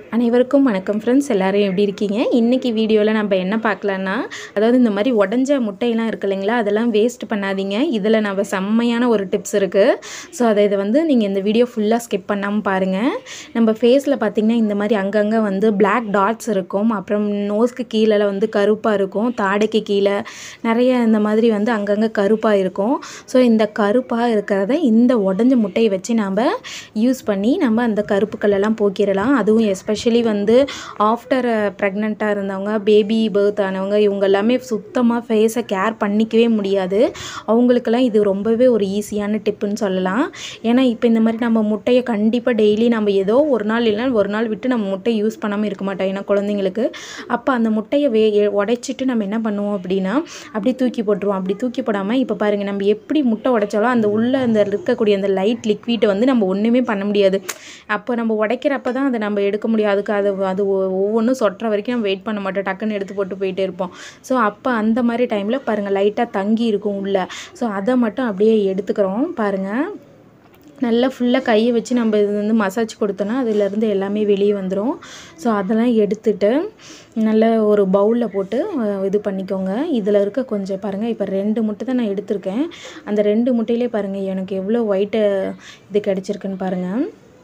அனைவருக்கும் வணக்கம் ஃப்ரெண்ட்ஸ் எல்லாரும் எப்படி இருக்கீங்க இன்றைக்கி வீடியோவில் நம்ம என்ன பார்க்கலான்னா அதாவது இந்த மாதிரி உடஞ்ச முட்டையெல்லாம் இருக்கு இல்லைங்களா அதெல்லாம் வேஸ்ட் பண்ணாதீங்க இதில் நம்ம செம்மையான ஒரு டிப்ஸ் இருக்குது ஸோ அதை இதை வந்து நீங்கள் இந்த வீடியோ ஃபுல்லாக ஸ்கிப் பண்ணாமல் பாருங்கள் நம்ம ஃபேஸில் பார்த்திங்கன்னா இந்த மாதிரி அங்கங்கே வந்து Black டாட்ஸ் இருக்கும் அப்புறம் நோஸ்க்கு கீழே வந்து கருப்பாக இருக்கும் தாடைக்கு கீழே நிறைய இந்த மாதிரி வந்து அங்கங்கே கருப்பாக இருக்கும் ஸோ இந்த கருப்பாக இருக்கிறத இந்த உடஞ்ச முட்டையை வச்சு நாம் யூஸ் பண்ணி நம்ம அந்த கருப்புக்களெல்லாம் போக்கிடலாம் அதுவும் எஸ்பெஷலி வந்து ஆஃப்டர் ப்ரெக்னெண்ட்டாக இருந்தவங்க பேபி பர்த் ஆனவங்க இவங்க எல்லாமே சுத்தமாக ஃபேஸை கேர் பண்ணிக்கவே முடியாது அவங்களுக்கெல்லாம் இது ரொம்பவே ஒரு ஈஸியான டிப்புன்னு சொல்லலாம் ஏன்னா இப்போ இந்த மாதிரி நம்ம முட்டையை கண்டிப்பாக டெய்லி நம்ம ஏதோ ஒரு நாள் இல்லைன்னா ஒரு நாள் விட்டு நம்ம முட்டை யூஸ் பண்ணாமல் இருக்க மாட்டோம் ஏன்னா குழந்தைங்களுக்கு அப்போ அந்த முட்டையை வே உடைச்சிட்டு நம்ம என்ன பண்ணுவோம் அப்படின்னா அப்படி தூக்கி போட்டுருவோம் அப்படி தூக்கி போடாமல் இப்போ பாருங்கள் நம்ம எப்படி முட்டை உடைச்சாலும் அந்த உள்ளே அந்த இருக்கக்கூடிய அந்த லைட் லிக்விட்டை வந்து நம்ம ஒன்றுமே பண்ண முடியாது அப்போ நம்ம உடைக்கிறப்ப தான் அதை நம்ம எடுக்க முடியும் அதுக்கு அது அது ஒ- ஒவ்வொன்றும் சொட்டுற வரைக்கும் நம்ம வெயிட் பண்ண மாட்டோம் டக்குன்னு எடுத்து போட்டு போயிட்டே இருப்போம் ஸோ அப்போ அந்த மாதிரி டைமில் பாருங்கள் லைட்டாக தங்கி இருக்கும் உள்ளே ஸோ அதை மட்டும் அப்படியே எடுத்துக்கிறோம் பாருங்கள் நல்லா ஃபுல்லாக கையை வச்சு நம்ம இது வந்து மசாஜ் கொடுத்தோன்னா அதுலேருந்து எல்லாமே வெளியே வந்துடும் ஸோ அதெல்லாம் எடுத்துட்டு நல்ல ஒரு பவுலில் போட்டு அஹ், இது பண்ணிக்கோங்க இதில் இருக்க கொஞ்சம் பாருங்கள் இப்போ ரெண்டு முட்டை தான் நான் எடுத்திருக்கேன் அந்த ரெண்டு முட்டையிலே பாருங்கள் எனக்கு எவ்வளோ ஒயிட்டு இது கிடச்சிருக்குன்னு பாருங்கள்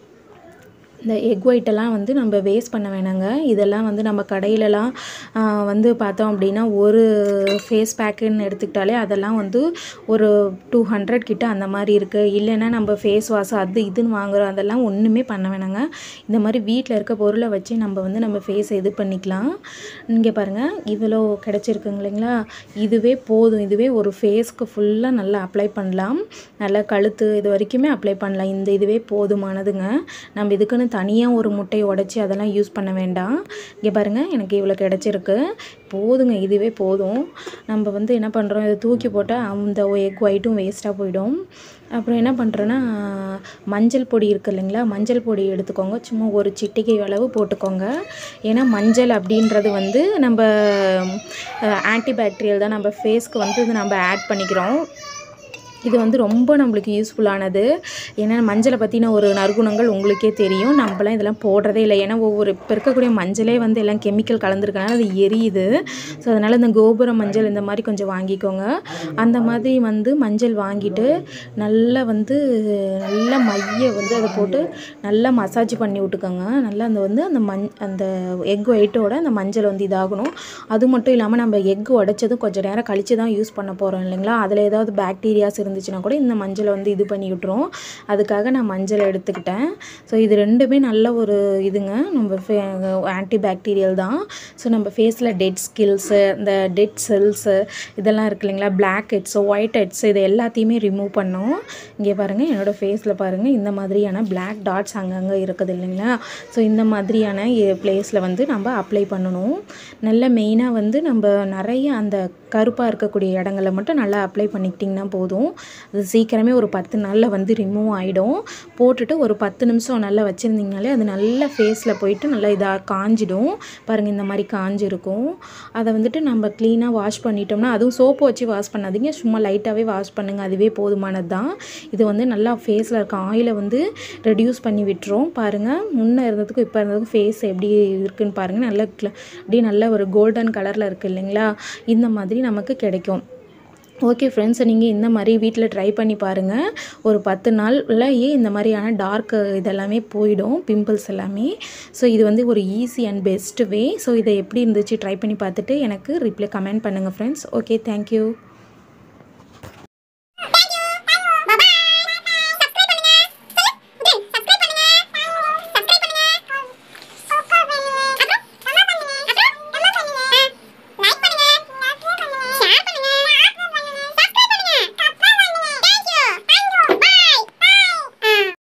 இந்த எக் ஒயிட்டெல்லாம் வந்து நம்ம வேஸ்ட் பண்ண வேணாங்க இதெல்லாம் வந்து நம்ம கடையிலலாம் ஆ, வந்து பார்த்தோம் அப்படின்னா ஒரு ஃபேஸ் பேக்குன்னு எடுத்துக்கிட்டாலே அதெல்லாம் வந்து ஒரு டூ ஹண்ட்ரட் கிட்ட அந்த மாதிரி இருக்குது இல்லைன்னா நம்ம ஃபேஸ் வாஷ் அது இதுன்னு வாங்குறோம் அதெல்லாம் ஒன்றுமே பண்ண வேணாங்க இந்த மாதிரி வீட்டில் இருக்க பொருளை வச்சு நம்ம வந்து நம்ம ஃபேஸை இது பண்ணிக்கலாம் இங்கே பாருங்கள் இவ்வளோ கிடச்சிருக்குங்க இல்லைங்களா இதுவே போதும் இதுவே ஒரு ஃபேஸ்க்கு ஃபுல்லாக நல்லா அப்ளை பண்ணலாம் நல்லா கழுத்து இது வரைக்குமே அப்ளை பண்ணலாம் இந்த இதுவே போதுமானதுங்க நம்ம இதுக்குன்னு தனியாக ஒரு முட்டையை உடச்சி அதெல்லாம் யூஸ் பண்ண வேண்டாம் இங்கே பாருங்கள் எனக்கு இவ்வளோ கிடச்சிருக்கு போதுங்க இதுவே போதும் நம்ம வந்து என்ன பண்ணுறோம் இதை தூக்கி போட்டால் அந்த எக் ஒயிட்டும் வேஸ்ட்டாக போயிடும் அப்புறம் என்ன பண்ணுறேன்னா மஞ்சள் பொடி இருக்குது இல்லைங்களா மஞ்சள் பொடி எடுத்துக்கோங்க சும்மா ஒரு சிட்டிகை அளவு போட்டுக்கோங்க ஏன்னா மஞ்சள் அப்படின்றது வந்து நம்ம ஆன்டிபாக்டீரியல் தான் நம்ம ஃபேஸ்க்கு வந்து இது நம்ம ஆட் பண்ணிக்கிறோம் இது வந்து ரொம்ப நம்மளுக்கு யூஸ்ஃபுல்லானது ஏன்னா மஞ்சளை பற்றின ஒரு நற்குணங்கள் உங்களுக்கே தெரியும் நம்மலாம் இதெல்லாம் போடுறதே இல்லை ஏன்னா ஒவ்வொரு இப்போ இருக்கக்கூடிய மஞ்சளே வந்து எல்லாம் கெமிக்கல் கலந்துருக்கனால அது எரியுது ஸோ அதனால் இந்த கோபுர மஞ்சள் இந்த மாதிரி கொஞ்சம் வாங்கிக்கோங்க அந்த மாதிரி வந்து மஞ்சள் வாங்கிட்டு நல்லா வந்து நல்லா மைய வந்து அதை போட்டு நல்லா மசாஜ் பண்ணி விட்டுக்கோங்க நல்லா அந்த வந்து அந்த மஞ் அந்த எக் ஒயிட்டோட அந்த மஞ்சள் வந்து இதாகணும் அது மட்டும் இல்லாமல் நம்ம எக் உடைச்சதும் கொஞ்சம் நேரம் கழித்து தான் யூஸ் பண்ண போகிறோம் இல்லைங்களா அதில் ஏதாவது பாக்டீரியாஸ் இருந்துச்சுன்னா கூட இந்த மஞ்சளை வந்து இது பண்ணி விட்டுரும் அதுக்காக நான் மஞ்சளை எடுத்துக்கிட்டேன் ஸோ இது ரெண்டுமே நல்ல ஒரு இதுங்க நம்ம ஆன்டி பாக்டீரியல் தான் ஸோ நம்ம ஃபேஸில் டெட் ஸ்கில்ஸு இந்த டெட் செல்ஸு இதெல்லாம் இருக்கு இல்லைங்களா பிளாக் ஹெட்ஸு ஒயிட் ஹெட்ஸ் இது எல்லாத்தையுமே ரிமூவ் பண்ணும் இங்கே பாருங்கள் என்னோடய ஃபேஸில் பாருங்கள் இந்த மாதிரியான பிளாக் டாட்ஸ் அங்கங்கே இருக்குது இல்லைங்களா ஸோ இந்த மாதிரியான பிளேஸில் வந்து நம்ம அப்ளை பண்ணணும் நல்ல மெயினாக வந்து நம்ம நிறைய அந்த கருப்பாக இருக்கக்கூடிய இடங்களை மட்டும் நல்லா அப்ளை பண்ணிக்கிட்டிங்கன்னா போதும் அது சீக்கிரமே ஒரு பத்து நாளில் வந்து ரிமூவ் ஆகிடும் போட்டுட்டு ஒரு பத்து நிமிஷம் நல்லா வச்சுருந்தீங்கனாலே அது நல்லா ஃபேஸில் போயிட்டு நல்லா இதாக காஞ்சிடும் பாருங்கள் இந்த மாதிரி காஞ்சிருக்கும் அதை வந்துட்டு நம்ம க்ளீனாக வாஷ் பண்ணிட்டோம்னா அதுவும் சோப்பு வச்சு வாஷ் பண்ணாதீங்க சும்மா லைட்டாகவே வாஷ் பண்ணுங்கள் அதுவே போதுமானது தான் இது வந்து நல்லா ஃபேஸில் இருக்க ஆயிலை வந்து ரெடியூஸ் பண்ணி விட்டுரும் பாருங்கள் முன்னே இருந்ததுக்கும் இப்போ இருந்ததுக்கும் ஃபேஸ் எப்படி இருக்குன்னு பாருங்கள் நல்லா cl- அப்படியே நல்ல ஒரு கோல்டன் கலரில் இருக்குது இல்லைங்களா இந்த மாதிரி நமக்கு கிடைக்கும் ஓகே ஃப்ரெண்ட்ஸ் நீங்கள் இந்த மாதிரி வீட்டில் ட்ரை பண்ணி பாருங்கள் ஒரு பத்து நாள்லயே இந்த மாதிரியான டார்க் இதெல்லாமே போயிடும் பிம்பிள்ஸ் எல்லாமே ஸோ இது வந்து ஒரு easy and best way so இதை எப்படி இருந்துச்சு ட்ரை பண்ணி பார்த்துட்டு எனக்கு ரிப்ளை கமெண்ட் பண்ணுங்கள் ஃப்ரெண்ட்ஸ் ஓகே தேங்க்யூ